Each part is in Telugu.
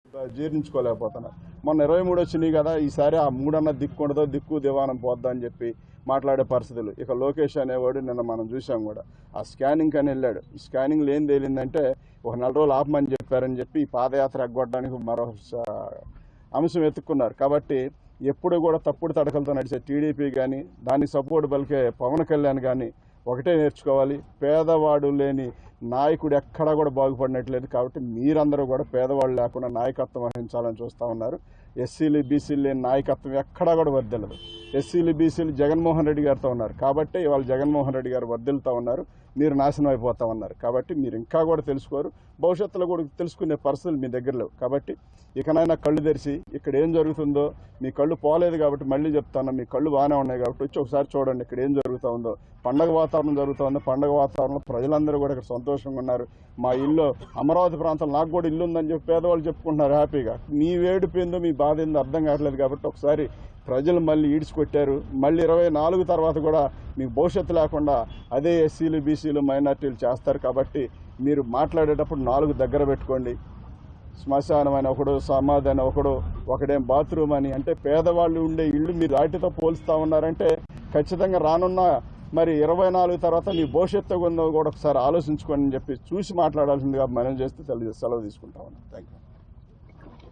జీర్ణించుకోలేకపోతున్నారు మొన్న ఇరవై మూడు వచ్చినాయి కదా ఈసారి ఆ మూడన్న దిక్కు ఉండదో దిక్కు దివానం పోద్దా అని చెప్పి మాట్లాడే పరిస్థితులు ఇక లోకేష్ అనేవాడు నిన్న మనం చూసాం కూడా ఆ స్కానింగ్ అని వెళ్ళాడు ఈ స్కానింగ్ ఏం తేలిందంటే ఒక నెల రోజులు ఆపమని చెప్పారని చెప్పి ఈ పాదయాత్ర ఎగ్గొట్టడానికి మరో స- అంశం ఎత్తుక్కున్నారు కాబట్టి ఎప్పుడు కూడా తప్పుడు తడకలతో నడిచే టీడీపీ కానీ దానికి సపోర్ట్ పలికే పవన్ కళ్యాణ్ కానీ ఒకటే నేర్చుకోవాలి పేదవాడు లేని నాయకుడు ఎక్కడా కూడా బాగుపడినట్లేదు కాబట్టి మీరందరూ కూడా పేదవాళ్ళు లేకుండా నాయకత్వం వహించాలని చూస్తూ ఉన్నారు ఎస్సీలు బీసీలు లేని నాయకత్వం ఎక్కడా కూడా వర్దిల్లదు ఎస్సీలు బీసీలు జగన్మోహన్ రెడ్డి గారితో ఉన్నారు కాబట్టి ఇవాళ జగన్మోహన్ రెడ్డి గారు వర్దిల్తా ఉన్నారు మీరు నాశనం అయిపోతా ఉన్నారు కాబట్టి మీరు ఇంకా కూడా తెలుసుకోరు భవిష్యత్తులో కూడా తెలుసుకునే పరిస్థితులు మీ దగ్గర లేవు కాబట్టి ఇకనైనా కళ్ళు తెరిచి ఇక్కడ ఏం జరుగుతుందో మీ కళ్ళు పోలేదు కాబట్టి మళ్ళీ చెప్తాను మీ కళ్ళు బాగానే ఉన్నాయి కాబట్టి వచ్చి ఒకసారి చూడండి ఇక్కడ ఏం జరుగుతూ ఉందో పండగ వాతావరణం జరుగుతుంది పండగ వాతావరణంలో ప్రజలందరూ కూడా ఇక్కడ సంతోషంగా ఉన్నారు మా ఇల్లు అమరావతి ప్రాంతంలో నాకు కూడా ఇల్లు ఉందని చెప్పి పేదవాళ్ళు చెప్పుకుంటున్నారు హ్యాపీగా మీ వేడిపోయిందో మీ బాధ ఏందో అర్థం కావట్లేదు కాబట్టి ఒకసారి ప్రజలు మళ్ళీ ఈడ్చుకొట్టారు మళ్ళీ ఇరవై నాలుగు తర్వాత కూడా మీకు భవిష్యత్తు లేకుండా అదే ఎస్సీలు బీసీలు మైనార్టీలు చేస్తారు కాబట్టి మీరు మాట్లాడేటప్పుడు నాలుగు దగ్గర పెట్టుకోండి శ్మశానం అని ఒకడు సమాధి అని ఒకడు ఒకడేం బాత్రూమ్ అని అంటే పేదవాళ్ళు ఉండే ఇల్లు మీరు వాటితో పోలుస్తా ఉన్నారంటే ఖచ్చితంగా రానున్న మరి ఇరవై నాలుగు తర్వాత మీ భవిష్యత్తు ఉందో కూడా ఒకసారి ఆలోచించుకోండి అని చెప్పి చూసి మాట్లాడాల్సిందిగా మనం చేస్తే సెలవు సెలవు తీసుకుంటా ఉన్నాం థ్యాంక్ యూ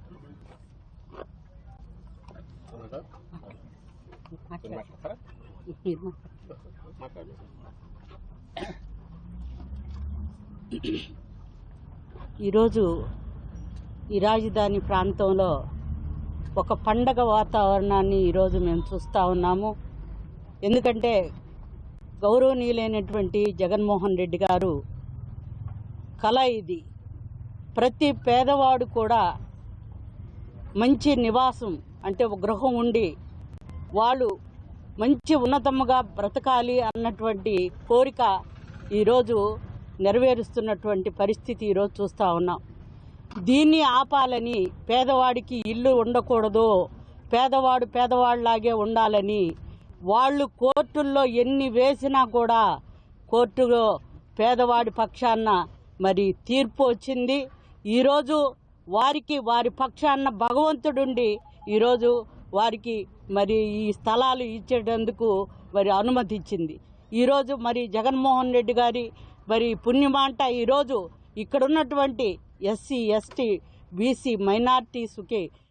ఈరోజు ఈ రాజధాని ప్రాంతంలో ఒక పండగ వాతావరణాన్ని ఈరోజు మేము చూస్తూ ఉన్నాము ఎందుకంటే గౌరవనీయులైనటువంటి జగన్మోహన్ రెడ్డి గారు కళ ఇది ప్రతి పేదవాడు కూడా మంచి నివాసం అంటే ఒక గృహం ఉండి వాళ్ళు మంచి ఉన్నతముగా బ్రతకాలి అన్నటువంటి కోరిక ఈరోజు నెరవేరుస్తున్నటువంటి పరిస్థితి ఈరోజు చూస్తూ ఉన్నాం దీన్ని ఆపాలని పేదవాడికి ఇల్లు ఉండకూడదు పేదవాడు పేదవాడిలాగే ఉండాలని వాళ్ళు కోర్టుల్లో ఎన్ని వేసినా కూడా కోర్టులో పేదవాడి పక్షాన మరి తీర్పు వచ్చింది ఈరోజు వారికి వారి పక్షాన భగవంతుడుండి ఈరోజు వారికి మరి ఈ స్థలాలు ఇచ్చేటందుకు మరి అనుమతి ఇచ్చింది ఈరోజు మరి జగన్మోహన్ రెడ్డి గారి మరి పుణ్యమాట ఈరోజు ఇక్కడ ఉన్నటువంటి ఎస్సీ ఎస్టీ బీసీ మైనార్టీస్కి